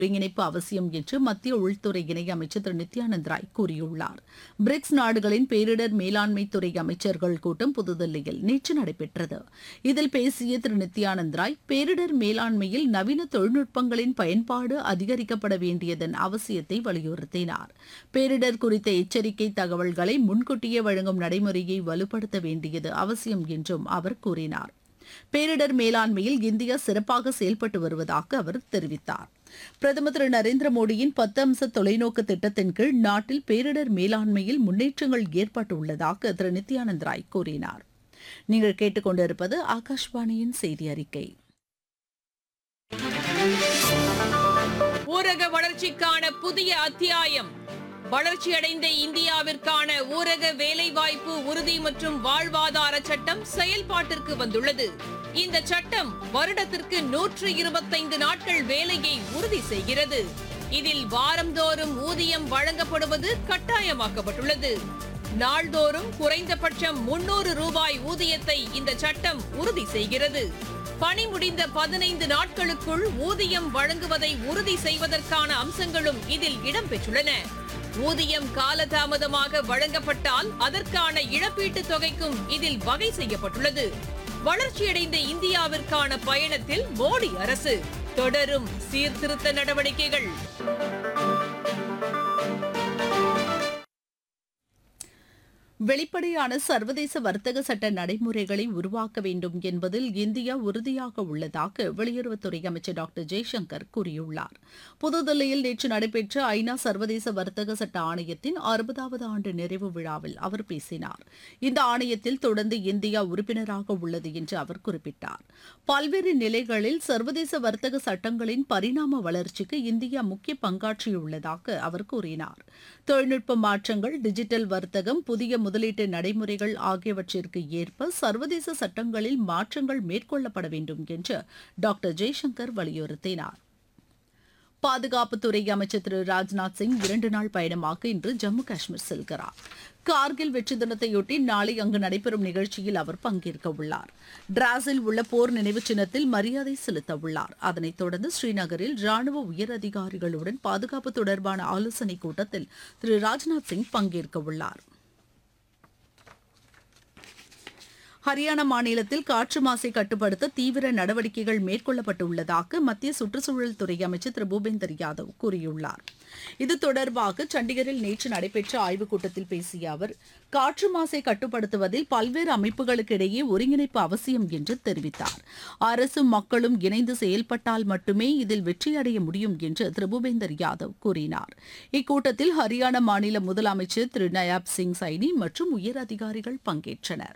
ஒருங்கிணைப்பு அவசியம் என்று மத்திய உள்துறை இணையமைச்சர் திரு நித்யானந்த் ராய் கூறியுள்ளார் பிரிக்ஸ் நாடுகளின் பேரிடர் மேலாண்மை துறை அமைச்சர்கள் கூட்டம் புதுதில்லியில் நேற்று நடைபெற்றது இதில் பேசிய திரு நித்யானந்த் ராய் பேரிடர் மேலாண்மையில் நவீன தொழில்நுட்பங்களின் பயன்பாடு அதிகரிக்கப்பட வேண்டியதன் அவசியத்தை வலியுறுத்தினார் பேரிடர் குறித்த எச்சரிக்கை தகவல்களை முன்கூட்டியே வழங்கும் நடைமுறையை வலுப்படுத்த வேண்டியது அவசியம் என்றும் அவர் கூறினார் பேரிடர் மேலாண்மையில் இந்தியா சிறப்பாக செயல்பட்டு வருவதாக அவர் தெரிவித்தார் பிரதமர் திரு நரேந்திர மோடியின் பத்து அம்ச தொலைநோக்கு திட்டத்தின் கீழ் நாட்டில் பேரிடர் மேலாண்மையில் முன்னேற்றங்கள் ஏற்பட்டுள்ளதாக திரு நித்யானந்த் ராய் கூறினார் நீங்கள் கேட்டுக்கொண்டிருப்பது ஆகாஷ்வாணியின் செய்தி அறிக்கை ஊரக வளர்ச்சிக்கான புதிய அத்தியாயம் வளர்ச்சியடைந்த இந்தியாவிற்கான ஊரக வேலைவாய்ப்பு உறுதி மற்றும் வாழ்வாதார சட்டம் செயல்பாட்டிற்கு வந்துள்ளது இந்த சட்டம் வருடத்திற்கு நூற்று இருபத்தைந்து நாட்கள் வேலையை உறுதி செய்கிறது இதில் வாரந்தோறும் ஊதியம் வழங்கப்படுவது கட்டாயமாக்கப்பட்டுள்ளது நாள்தோறும் குறைந்தபட்சம் முன்னூறு ரூபாய் ஊதியத்தை இந்த சட்டம் உறுதி செய்கிறது பணி முடிந்த பதினைந்து நாட்களுக்குள் ஊதியம் வழங்குவதை உறுதி செய்வதற்கான அம்சங்களும் இதில் இடம்பெற்றுள்ளன ஊதியம் காலதாமதமாக வழங்கப்பட்டால் அதற்கான இழப்பீட்டுத் தொகைக்கும் இதில் வகை செய்யப்பட்டுள்ளது வளர்ச்சியடைந்த இந்தியாவிற்கான பயணத்தில் மோடி அரசு தொடரும் சீர்திருத்த நடவடிக்கைகள் வெளிப்படையான சர்வதேச வர்த்தக சட்ட நடைமுறைகளை உருவாக்க வேண்டும் என்பதில் இந்தியா உறுதியாக உள்ளதாக வெளியுறவுத்துறை அமைச்சர் டாக்டர் ஜெய்சங்கர் கூறியுள்ளார் புதுதில்லியில் நேற்று நடைபெற்ற ஐநா சர்வதேச வர்த்தக சட்ட ஆணையத்தின் அறுபதாவது ஆண்டு நிறைவு விழாவில் அவர் பேசினார் இந்த ஆணையத்தில் தொடர்ந்து இந்தியா உறுப்பினராக உள்ளது என்று அவர் குறிப்பிட்டார் பல்வேறு நிலைகளில் சர்வதேச வர்த்தக சட்டங்களின் பரிணாம வளர்ச்சிக்கு இந்தியா முக்கிய பங்காற்றியுள்ளதாக அவர் கூறினார் தொழில்நுட்ப மாற்றங்கள் டிஜிட்டல் வர்த்தகம் புதிய முதலீட்டு நடைமுறைகள் ஆகியவற்றிற்கு ஏற்ப சர்வதேச சட்டங்களில் மாற்றங்கள் மேற்கொள்ளப்பட வேண்டும் என்று டாக்டர் ஜெய்சங்கர் வலியுறுத்தினார் பாதுகாப்புத்துறை அமைச்சர் திரு ராஜ்நாத் சிங் இரண்டு நாள் பயணமாக இன்று ஜம்மு காஷ்மீர் செல்கிறார் கார்கில் வெற்றி தினத்தையொட்டி நாளை அங்கு நடைபெறும் நிகழ்ச்சியில் அவர் பங்கேற்க உள்ளார் டிராஸில் உள்ள போர் நினைவு சின்னத்தில் மரியாதை செலுத்த உள்ளார் அதனைத் தொடர்ந்து ஸ்ரீநகரில் ராணுவ உயர் அதிகாரிகளுடன் பாதுகாப்பு தொடர்பான ஆலோசனைக் கூட்டத்தில் திரு ராஜ்நாத் சிங் பங்கேற்க உள்ளார் ஹரியானா மாநிலத்தில் காற்று மாசை கட்டுப்படுத்த தீவிர நடவடிக்கைகள் மேற்கொள்ளப்பட்டுள்ளதாக மத்திய சுற்றுச்சூழல் துறை அமைச்சர் திரு பூபேந்தர் யாதவ் கூறியுள்ளார் இது தொடர்பாக சண்டிகரில் நேற்று நடைபெற்ற ஆய்வுக் கூட்டத்தில் பேசிய அவர் காற்று மாசை கட்டுப்படுத்துவதில் பல்வேறு அமைப்புகளுக்கு இடையே ஒருங்கிணைப்பு அவசியம் என்று தெரிவித்தார் அரசும் மக்களும் இணைந்து செயல்பட்டால் மட்டுமே இதில் வெற்றியடைய முடியும் என்று திரு பூபேந்தர் யாதவ் கூறினார் இக்கூட்டத்தில் ஹரியானா மாநில முதலமைச்சர் திரு நயாப் சிங் சைனி மற்றும் உயர் அதிகாரிகள் பங்கேற்றனர்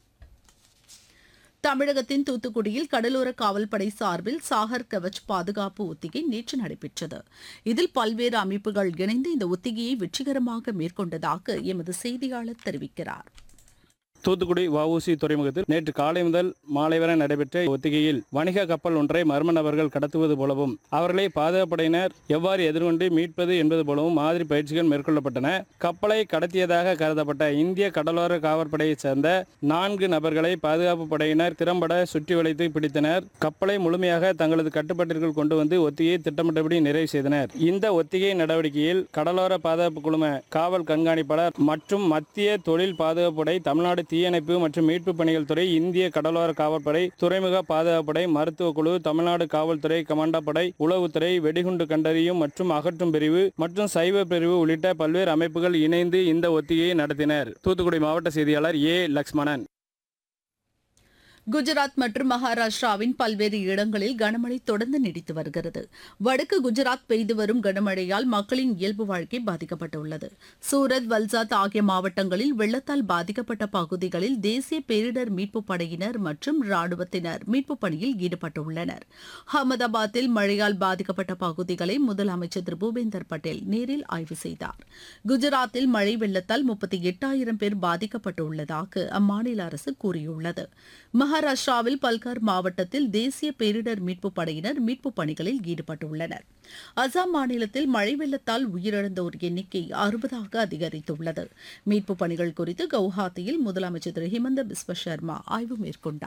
தமிழகத்தின் தூத்துக்குடியில் கடலோர காவல்படை சார்பில் சாகர் கவச் பாதுகாப்பு ஒத்திகை நேற்று நடைபெற்றது இதில் பல்வேறு அமைப்புகள் இணைந்து இந்த ஒத்திகையை வெற்றிகரமாக மேற்கொண்டதாக எமது செய்தியாளர் தெரிவிக்கிறார் தூத்துக்குடி வஉசி துறைமுகத்தில் நேற்று காலை முதல் மாலை வரை நடைபெற்ற ஒத்திகையில் வணிக கப்பல் ஒன்றை மர்ம நபர்கள் கடத்துவது போலவும் அவர்களை பாதுகாப்படையினர் எவ்வாறு எதிர்கொண்டு மீட்பது என்பது போலவும் மாதிரி பயிற்சிகள் மேற்கொள்ளப்பட்டன கப்பலை கடத்தியதாக கருதப்பட்ட இந்திய கடலோர காவற்படையைச் சேர்ந்த நான்கு நபர்களை பாதுகாப்பு படையினர் திறம்பட சுற்றி வளைத்து பிடித்தனர் கப்பலை முழுமையாக தங்களது கட்டுப்பாட்டிற்குள் கொண்டு வந்து ஒத்திகையை திட்டமிட்டபடி நிறைவு செய்தனர் இந்த ஒத்திகை நடவடிக்கையில் கடலோர பாதுகாப்பு குழும காவல் கண்காணிப்பாளர் மற்றும் மத்திய தொழில் பாதுகாப்பு படை தமிழ்நாடு தீயணைப்பு மற்றும் மீட்பு பணிகள் துறை இந்திய கடலோர காவல்படை துறைமுக பாதுகாப்புப்படை மருத்துவ குழு தமிழ்நாடு காவல்துறை கமாண்டா படை உளவுத்துறை வெடிகுண்டு கண்டறியும் மற்றும் அகற்றும் பிரிவு மற்றும் சைவ பிரிவு உள்ளிட்ட பல்வேறு அமைப்புகள் இணைந்து இந்த ஒத்திகையை நடத்தினர் தூத்துக்குடி மாவட்ட செய்தியாளர் ஏ லக்ஷ்மணன் குஜராத் மற்றும் மகாராஷ்டிராவின் பல்வேறு இடங்களில் கனமழை தொடர்ந்து நீடித்து வருகிறது வடக்கு குஜராத் பெய்து வரும் கனமழையால் மக்களின் இயல்பு வாழ்க்கை பாதிக்கப்பட்டுள்ளது சூரத் வல்சாத் ஆகிய மாவட்டங்களில் வெள்ளத்தால் பாதிக்கப்பட்ட பகுதிகளில் தேசிய பேரிடர் மீட்புப் படையினர் மற்றும் ராணுவத்தினர் மீட்புப் பணியில் ஈடுபட்டுள்ளனர் அகமதாபாத்தில் மழையால் பாதிக்கப்பட்ட பகுதிகளை முதலமைச்சர் திரு பூபேந்தர் பட்டேல் நேரில் ஆய்வு செய்தார் குஜராத்தில் மழை வெள்ளத்தால் முப்பத்தி எட்டாயிரம் பேர் பாதிக்கப்பட்டுள்ளதாக அம்மாநில அரசு கூறியுள்ளது மகாராஷ்டிராவில் பல்கார் மாவட்டத்தில் தேசிய பேரிடர் மீட்புப் படையினர் மீட்புப் பணிகளில் ஈடுபட்டுள்ளனர் அசாம் மாநிலத்தில் மழை வெள்ளத்தால் உயிரிழந்தோர் எண்ணிக்கை அறுபதாக அதிகரித்துள்ளது மீட்புப் பணிகள் குறித்து கவுஹாத்தியில் முதலமைச்சர் திரு ஹிமந்த பிஸ்வ சர்மா ஆய்வு மேற்கொண்டார்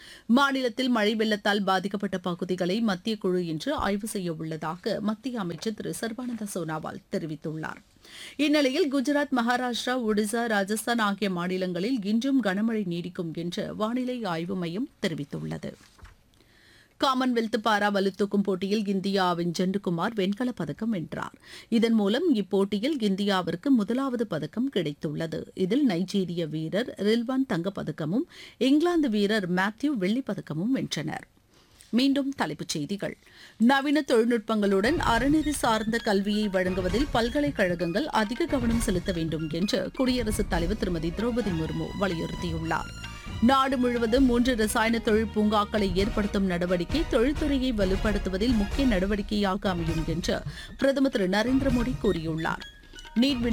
மாநிலத்தில் மழை வெள்ளத்தால் பாதிக்கப்பட்ட பகுதிகளை மத்திய குழு இன்று ஆய்வு செய்ய உள்ளதாக மத்திய அமைச்சர் திரு சர்பானந்த சோனாவால் தெரிவித்துள்ளார் இந்நிலையில் குஜராத் மகாராஷ்டிரா ஒடிசா ராஜஸ்தான் ஆகிய மாநிலங்களில் இன்றும் கனமழை நீடிக்கும் என்று வானிலை ஆய்வு மையம் தெரிவித்துள்ளது காமன்வெல்த் பாரா வலுத்தூக்கும் போட்டியில் இந்தியாவின் ஜெண்டுகுமார் வெண்கலப் பதக்கம் வென்றார் இதன் மூலம் இப்போட்டியில் இந்தியாவிற்கு முதலாவது பதக்கம் கிடைத்துள்ளது இதில் நைஜீரிய வீரர் ரில்வான் தங்கப்பதக்கமும் இங்கிலாந்து வீரர் மேத்யூ வெள்ளிப் பதக்கமும் வென்றனர் மீண்டும் தலைப்புச் செய்திகள் நவீன தொழில்நுட்பங்களுடன் அறநெறி சார்ந்த கல்வியை வழங்குவதில் பல்கலைக்கழகங்கள் அதிக கவனம் செலுத்த வேண்டும் என்று குடியரசுத் தலைவர் திருமதி திரௌபதி முர்மு வலியுறுத்தியுள்ளார் நாடு முழுவதும் மூன்று ரசாயன தொழில் பூங்காக்களை ஏற்படுத்தும் நடவடிக்கை தொழில்துறையை வலுப்படுத்துவதில் முக்கிய நடவடிக்கையாக அமையும் என்று பிரதமர் திரு நரேந்திர மோடி கூறியுள்ளார் நீட்